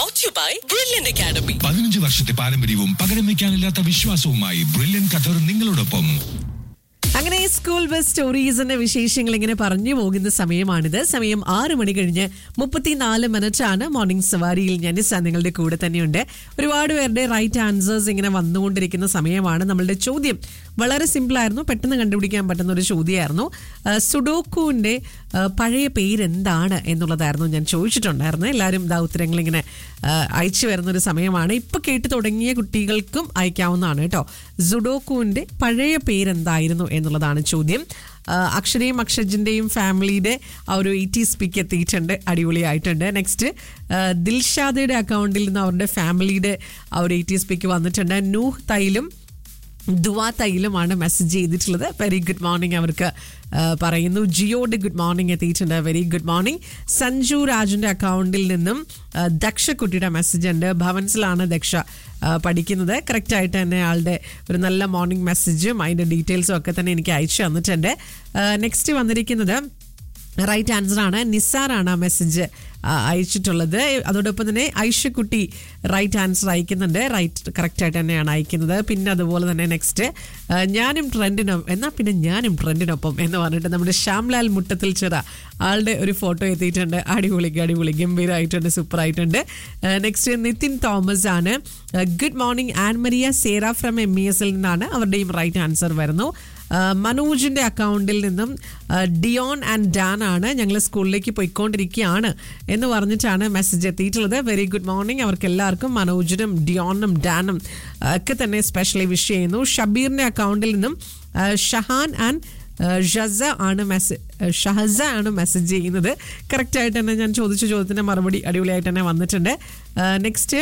brought to you by Brilliant Academy. പതിനഞ്ച് വർഷത്തെ പാരമ്പര്യവും പകരം വയ്ക്കാനില്ലാത്ത വിശ്വാസവുമായി ബ്രില്യൻ ഖത്തർ നിങ്ങളോടൊപ്പം അങ്ങനെ സ്കൂൾ ബസ് സ്റ്റോറീസിന്റെ വിശേഷങ്ങൾ ഇങ്ങനെ പറഞ്ഞു പോകുന്ന സമയമാണിത് സമയം ആറ് മണി കഴിഞ്ഞ് മുപ്പത്തിനാല് മിനിറ്റ് ആണ് മോർണിംഗ് സവാരിയിൽ ഞാൻ നിസ്സ നിങ്ങളുടെ കൂടെ തന്നെയുണ്ട് ഒരുപാട് പേരുടെ റൈറ്റ് ആൻസേഴ്സ് ഇങ്ങനെ വന്നുകൊണ്ടിരിക്കുന്ന സമയമാണ് നമ്മളുടെ ചോദ്യം വളരെ സിമ്പിൾ ആയിരുന്നു പെട്ടെന്ന് കണ്ടുപിടിക്കാൻ പറ്റുന്ന ഒരു ചോദ്യമായിരുന്നു ആ, സുഡോക്കുവിന്റെ ആ, പഴയ പേരെന്താണ് എന്നുള്ളതായിരുന്നു ഞാൻ ചോദിച്ചിട്ടുണ്ടായിരുന്നു എല്ലാവരും ദാ ഉത്തരങ്ങൾ ഇങ്ങനെ ആ, അയച്ചു വരുന്ന ഒരു സമയമാണ് ഇപ്പൊ കേട്ട് തുടങ്ങിയ കുട്ടികൾക്കും അയക്കാവുന്നതാണ് കേട്ടോ സുഡോക്കുവിന്റെ പഴയ പേരെന്തായിരുന്നു എന്നുള്ളതാണ് ചോദ്യം ആ, അക്ഷരയും അക്ഷജിന്റെയും ഫാമിലിയുടെ ആ ഒരു എയ്റ്റി സ്പിക്ക് എത്തിയിട്ടുണ്ട് അടിപൊളിയായിട്ടുണ്ട് നെക്സ്റ്റ് ദിൽഷാദയുടെ അക്കൗണ്ടിൽ നിന്ന് അവരുടെ ഫാമിലിയുടെ ആ ഒരു എയ്റ്റി സ്പിക്ക് വന്നിട്ടുണ്ട് നൂഹ് തൈലും ദുവാ തൈലുമാണ് മെസ്സേജ് ചെയ്തിട്ടുള്ളത് വെരി ഗുഡ് മോർണിംഗ് അവർക്ക് ആ, പറയുന്നു ജിയോയുടെ ഗുഡ് മോർണിംഗ് എത്തിയിട്ടുണ്ട് വെരി ഗുഡ് മോർണിംഗ് സഞ്ജു രാജുന്റെ അക്കൗണ്ടിൽ നിന്നും ആ, ദക്ഷക്കുട്ടിയുടെ മെസ്സേജ് ഉണ്ട് ഭവൻസിലാണ് ദക്ഷ ആ, പഠിക്കുന്നത് കറക്റ്റ് ആയിട്ട് തന്നെ ആളുടെ ഒരു നല്ല മോർണിംഗ് മെസ്സേജും അതിന്റെ ഡീറ്റെയിൽസും ഒക്കെ തന്നെ എനിക്ക് അയച്ചു തന്നിട്ടുണ്ട് നെക്സ്റ്റ് വന്നിരിക്കുന്നത് റൈറ്റ് ആൻസർ ആണ് നിസാറാണ് ആ മെസ്സേജ് അയച്ചിട്ടുള്ളത് അതോടൊപ്പം തന്നെ ഐഷക്കുട്ടി റൈറ്റ് ആൻസർ അയക്കുന്നുണ്ട് റൈറ്റ് കറക്റ്റ് ആയിട്ട് തന്നെയാണ് അയക്കുന്നത് പിന്നെ അതുപോലെ തന്നെ നെക്സ്റ്റ് ഞാനും ട്രെൻഡിനൊപ്പം എന്നാൽ പിന്നെ ഞാനും ട്രെൻഡിനൊപ്പം എന്ന് പറഞ്ഞിട്ട് നമ്മുടെ ശ്യാംലാൽ മുട്ടത്തിൽ ചിറ ആളുടെ ഒരു ഫോട്ടോ എത്തിയിട്ടുണ്ട് അടിപൊളി അടിപൊളി ഗംഭീരമായിട്ടുണ്ട് സൂപ്പർ ആയിട്ടുണ്ട് നെക്സ്റ്റ് നിതിൻ തോമസ് ആണ് good morning Annmaria Sera from M E എസിൽ നിന്നാണ് അവരുടെയും റൈറ്റ് ആൻസർ വരുന്നു ആ, മനോജിന്റെ അക്കൗണ്ടിൽ നിന്നും ആ, ഡിയോൺ ആൻഡ് ഡാൻ ആണ് ഞങ്ങൾ സ്കൂളിലേക്ക് പോയിക്കൊണ്ടിരിക്കുകയാണ് എന്ന് പറഞ്ഞിട്ടാണ് മെസ്സേജ് എത്തിയിട്ടുള്ളത് വെരി ഗുഡ് മോർണിംഗ് അവർക്ക് എല്ലാവർക്കും മനോജിനും ഡിയോണും ഡാനും ആ, ഒക്കെ തന്നെ സ്പെഷ്യലി വിഷ് ചെയ്യുന്നു ഷബീറിന്റെ അക്കൗണ്ടിൽ നിന്നും ആ, ഷഹാൻ ആൻഡ് ഷസ ആണ് മെസ്സേജ് ഷഹസ ആണ് മെസ്സേജ് ചെയ്യുന്നത് കറക്റ്റ് ആയിട്ട് തന്നെ ഞാൻ ചോദിച്ച ചോദ്യത്തിന്റെ മറുപടി അടിപൊളിയായിട്ട് തന്നെ വന്നിട്ടുണ്ട് നെക്സ്റ്റ്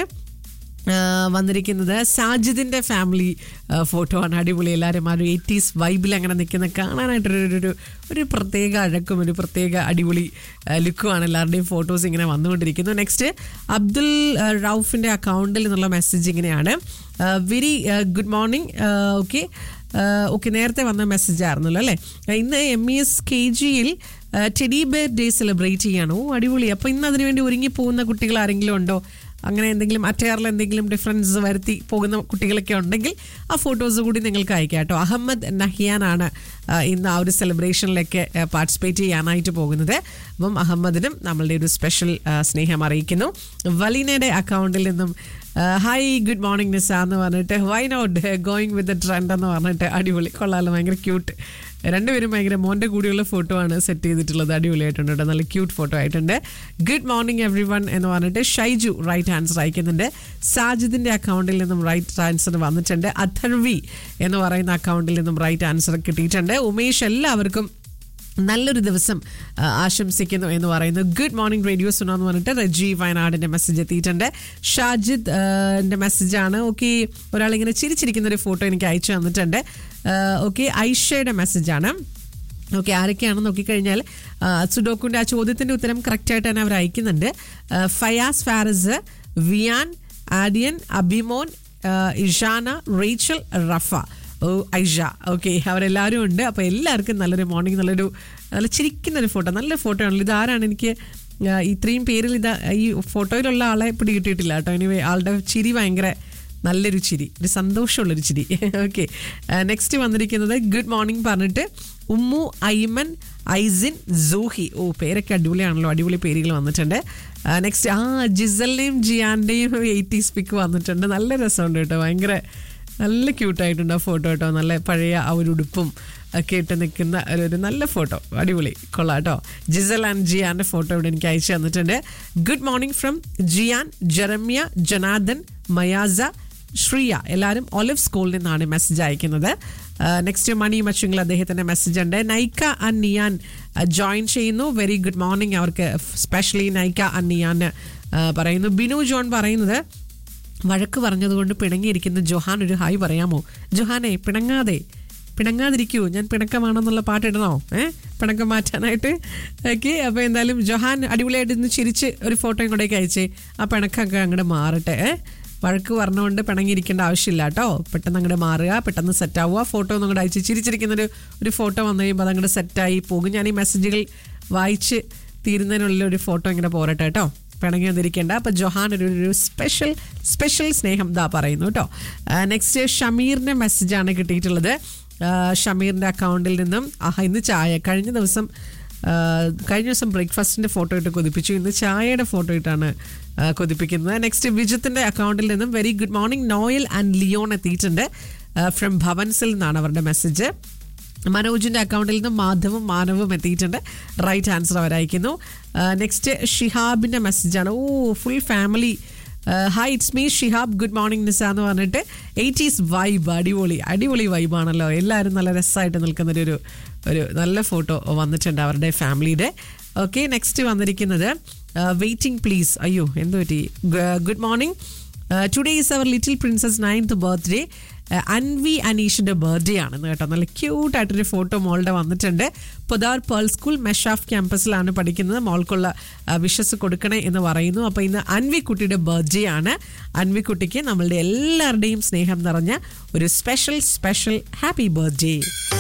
ആ, വന്നിരിക്കുന്നത് സാജിദിന്റെ ഫാമിലി ആ, ഫോട്ടോ ആണ് അടിപൊളി എല്ലാവരും ആ ഒരു എയ്റ്റീസ് വൈബിൽ അങ്ങനെ നിൽക്കുന്ന കാണാനായിട്ടൊരു ഒരു- ഒരു ഒരു പ്രത്യേക അഴക്കും ഒരു പ്രത്യേക അടിപൊളി ആ, ലുക്കുമാണ് എല്ലാവരുടെയും ഫോട്ടോസ് ഇങ്ങനെ വന്നുകൊണ്ടിരിക്കുന്നു നെക്സ്റ്റ് അബ്ദുൽ ആ, റൌഫിന്റെ അക്കൗണ്ടിൽ നിന്നുള്ള മെസ്സേജ് ഇങ്ങനെയാണ് very good morning okay okay നേരത്തെ വന്ന മെസ്സേജ് ആയിരുന്നല്ലോ അല്ലേ ഇന്ന് എം ഇ എസ് കെ ജിയിൽ ടെഡി ബെയർ ഡേ സെലിബ്രേറ്റ് ചെയ്യാണ് ഓ അടിപൊളി അപ്പോൾ ഇന്ന് അതിനുവേണ്ടി ഒരുങ്ങി പോകുന്ന കുട്ടികൾ ആരെങ്കിലും ഉണ്ടോ അങ്ങനെ എന്തെങ്കിലും അറ്റയറിൽ എന്തെങ്കിലും ഡിഫറൻസ് വരുത്തി പോകുന്ന കുട്ടികളൊക്കെ ഉണ്ടെങ്കിൽ ആ ഫോട്ടോസ് കൂടി നിങ്ങൾക്ക് അയക്കാം കേട്ടോ അഹമ്മദ് നഹിയാനാണ് ആ, ഇന്ന് ആ ഒരു സെലിബ്രേഷനിലേക്ക് പാർട്ടിസിപ്പേറ്റ് ചെയ്യാനായിട്ട് പോകുന്നത് അപ്പം അഹമ്മദിനും നമ്മളുടെ ഒരു സ്പെഷ്യൽ ആ, സ്നേഹം അറിയിക്കുന്നു വലീനയുടെ അക്കൗണ്ടിൽ നിന്നും ഹായ് ഗുഡ് മോർണിംഗ് നിസ എന്ന് പറഞ്ഞിട്ട് why not going with the trend എന്ന് പറഞ്ഞിട്ട് അടിപൊളി കൊള്ളാലോ ഭയങ്കര ക്യൂട്ട് രണ്ടുപേരും ഭയങ്കര മോൻ്റെ കൂടിയുള്ള ഫോട്ടോ ആണ് സെറ്റ് ചെയ്തിട്ടുള്ളത് അടിപൊളിയായിട്ടുണ്ട് കേട്ടോ നല്ല ക്യൂട്ട് ഫോട്ടോ ആയിട്ടുണ്ട് ഗുഡ് മോർണിംഗ് എവ്രി വൺ എന്ന് പറഞ്ഞിട്ട് ഷൈജു റൈറ്റ് ആൻസർ അയക്കുന്നുണ്ട് സാജിദിന്റെ അക്കൗണ്ടിൽ നിന്നും റൈറ്റ് ആൻസർ വന്നിട്ടുണ്ട് അഥർവി എന്ന് പറയുന്ന അക്കൗണ്ടിൽ നിന്നും റൈറ്റ് ആൻസർ കിട്ടിയിട്ടുണ്ട് ഉമേഷ് എല്ലാവർക്കും നല്ലൊരു ദിവസം ആ, ആശംസിക്കുന്നു എന്ന് പറയുന്നു ഗുഡ് മോർണിംഗ് റേഡിയോ സുനോ എന്ന് പറഞ്ഞിട്ട് റജി വയനാടിന്റെ മെസ്സേജ് എത്തിയിട്ടുണ്ട് ഷാജിദ് ന്റെ മെസ്സേജാണ് ഓക്കെ ഒരാളിങ്ങനെ ചിരിച്ചിരിക്കുന്ന ഒരു ഫോട്ടോ എനിക്ക് അയച്ചു തന്നിട്ടുണ്ട് ഓക്കെ ഐഷയുടെ മെസ്സേജാണ് ഓക്കെ ആരൊക്കെയാണെന്ന് നോക്കിക്കഴിഞ്ഞാൽ ആ, സുഡോക്കുന്റെ ആ ചോദ്യത്തിന്റെ ഉത്തരം കറക്റ്റ് ആയിട്ട് തന്നെ അവർ അയക്കുന്നുണ്ട് ആ, ഫയാസ് ഫാരസ് വിയാൻ ആദിയൻ അഭിമോൻ ആ, ഇഷാന റേച്ചൽ റഫ ഓ ഐഷ ഓക്കെ അവരെല്ലാവരും ഉണ്ട് അപ്പോൾ എല്ലാവർക്കും നല്ലൊരു മോർണിംഗ് നല്ലൊരു നല്ല ചിരിക്കുന്ന ഒരു ഫോട്ടോ നല്ല ഫോട്ടോ ആണല്ലോ ഇതാരാണ് എനിക്ക് ആ, ഇത്രയും പേരിൽ ഇതാ ഈ ഫോട്ടോയിലുള്ള ആളെ പിടി കിട്ടിയിട്ടില്ല കേട്ടോ എനിവേ ആളുടെ ചിരി ഭയങ്കര നല്ലൊരു ചിരി ഒരു സന്തോഷമുള്ളൊരു ചിരി ഓക്കെ നെക്സ്റ്റ് വന്നിരിക്കുന്നത് ഗുഡ് മോർണിംഗ് പറഞ്ഞിട്ട് ഉമ്മു ഐമൻ ഐസിൻ സൂഹി ഓ പേരൊക്കെ അടിപൊളിയാണല്ലോ അടിപൊളി പേരുകൾ വന്നിട്ടുണ്ട് നെക്സ്റ്റ് ആ ജിസലിൻ്റെയും ജിയാൻ്റെയും എയ്റ്റീസ് പിക്ക് വന്നിട്ടുണ്ട് നല്ല രസമുണ്ട് കേട്ടോ ഭയങ്കര നല്ല ക്യൂട്ടായിട്ടുണ്ട് ആ ഫോട്ടോ കേട്ടോ നല്ല പഴയ ആ ഒരു ഉടുപ്പും ഒക്കെ ഇട്ട് നിൽക്കുന്ന ഒരു ഒരു നല്ല ഫോട്ടോ അടിപൊളി കൊള്ളാം കേട്ടോ ജിസൽ ആൻഡ് ജിയാന്റെ ഫോട്ടോ ഇവിടെ എനിക്ക് അയച്ചു തന്നിട്ടുണ്ട് good morning from Jiyan Jeremiah Janadan Mayasa Shreya എല്ലാവരും ഒലിവ് സ്കൂളിൽ നിന്നാണ് മെസ്സേജ് അയക്കുന്നത് നെക്സ്റ്റ് മണി മച്ചുങ്കിൽ അദ്ദേഹത്തിന്റെ മെസ്സേജ് ഉണ്ട് നൈക്ക ആൻഡ് നിയാൻ ജോയിൻ ചെയ്യുന്നു വെരി ഗുഡ് മോർണിംഗ് അവർക്ക് സ്പെഷ്യലി നൈക്ക ആൻഡ് നിയാൻ പറയുന്നു ബിനു ജോൺ പറയുന്നത് വഴക്ക് പറഞ്ഞതുകൊണ്ട് പിണങ്ങിയിരിക്കുന്ന ജൊഹാൻ ഒരു ഹായ് പറയാമോ ജൊഹാനെ പിണങ്ങാതെ പിണങ്ങാതിരിക്കൂ ഞാൻ പിണക്കമാണെന്നുള്ള പാട്ടിടണോ ഏ പിണക്കം മാറ്റാനായിട്ട് ഓക്കെ അപ്പോൾ എന്തായാലും ജൊഹാൻ അടിപൊളിയായിട്ട് ഇന്ന് ചിരിച്ച് ഒരു ഫോട്ടോയും കൂടെയൊക്കെ അയച്ചേ ആ പിണക്കൊക്കെ അങ്ങോട്ട് മാറട്ടെ ഏ വഴക്ക് പറഞ്ഞുകൊണ്ട് പിണങ്ങിയിരിക്കേണ്ട ആവശ്യമില്ല കേട്ടോ പെട്ടെന്ന് അങ്ങോട്ട് മാറുക പെട്ടെന്ന് സെറ്റ് ആവുക ഫോട്ടോ ഒന്നും കൂടെ അയച്ച് ചിരിച്ചിരിക്കുന്നൊരു ഒരു ഫോട്ടോ വന്നു കഴിയുമ്പോൾ അതങ്ങോട്ട് സെറ്റായി പോകും ഞാൻ ഈ മെസ്സേജുകൾ വായിച്ച് തീരുന്നതിനുള്ള ഒരു ഫോട്ടോ ഇങ്ങനെ പോരട്ടെ കേട്ടോ പിണങ്ങി വന്നിരിക്കേണ്ട അപ്പോൾ ജൊഹാൻ ഒരു ഒരു സ്പെഷ്യൽ സ്പെഷ്യൽ സ്നേഹം ദാ പറയുന്നു കേട്ടോ നെക്സ്റ്റ് ഷമീറിൻ്റെ മെസ്സേജാണ് കിട്ടിയിട്ടുള്ളത് ആ, ഷമീറിൻ്റെ അക്കൗണ്ടിൽ നിന്നും ആഹ് ഇന്ന് ചായ കഴിഞ്ഞ ദിവസം ആ, കഴിഞ്ഞ ദിവസം ബ്രേക്ക്ഫാസ്റ്റിൻ്റെ ഫോട്ടോ ഇട്ട് കൊതിപ്പിച്ചു ഇന്ന് ചായയുടെ ഫോട്ടോ ഇട്ടാണ് ആ, കൊതിപ്പിക്കുന്നത് നെക്സ്റ്റ് വിജിത്തിൻ്റെ അക്കൗണ്ടിൽ നിന്നും very good morning Noel and Leon എത്തിയിട്ടുണ്ട് ഫ്രം ഭവൻസിൽ നിന്നാണ് അവരുടെ മെസ്സേജ് മനോജിന്റെ അക്കൗണ്ടിൽ നിന്ന് മാധവും മാനവും എത്തിയിട്ടുണ്ട് റൈറ്റ് ആൻസർ അവർ അയക്കുന്നു നെക്സ്റ്റ് ഷിഹാബിന്റെ മെസ്സേജാണ് ഓ full family hi it's me Shihab good morning Nisa എന്ന് പറഞ്ഞിട്ട് എയ്റ്റീസ് വൈബ് അടിപൊളി അടിപൊളി വൈബാണല്ലോ എല്ലാവരും നല്ല രസമായിട്ട് നിൽക്കുന്നൊരു ഒരു ഒരു നല്ല ഫോട്ടോ വന്നിട്ടുണ്ട് അവരുടെ ഫാമിലിയുടെ ഓക്കെ നെക്സ്റ്റ് വന്നിരിക്കുന്നത് വെയിറ്റിംഗ് പ്ലീസ് അയ്യോ എന്ത് പറ്റി good morning today is our little princess ninth birthday Anvi അനീഷിന്റെ ബർത്ത്ഡേ ആണെന്ന് കേട്ടോ നല്ല ക്യൂട്ടായിട്ടൊരു ഫോട്ടോ മോളുടെ വന്നിട്ടുണ്ട് പൊതാർ പേൾ സ്കൂൾ മെഷാഫ് ക്യാമ്പസിലാണ് പഠിക്കുന്നത് മോൾക്കുള്ള വിഷസ് കൊടുക്കണേ എന്ന് പറയുന്നു അപ്പോൾ ഇന്ന് അൻവി കുട്ടിയുടെ ബർത്ത്ഡേ ആണ് അൻവി കുട്ടിക്ക് നമ്മളുടെ എല്ലാവരുടെയും സ്നേഹം നിറഞ്ഞ ഒരു സ്പെഷ്യൽ സ്പെഷ്യൽ ഹാപ്പി ബർത്ത്ഡേ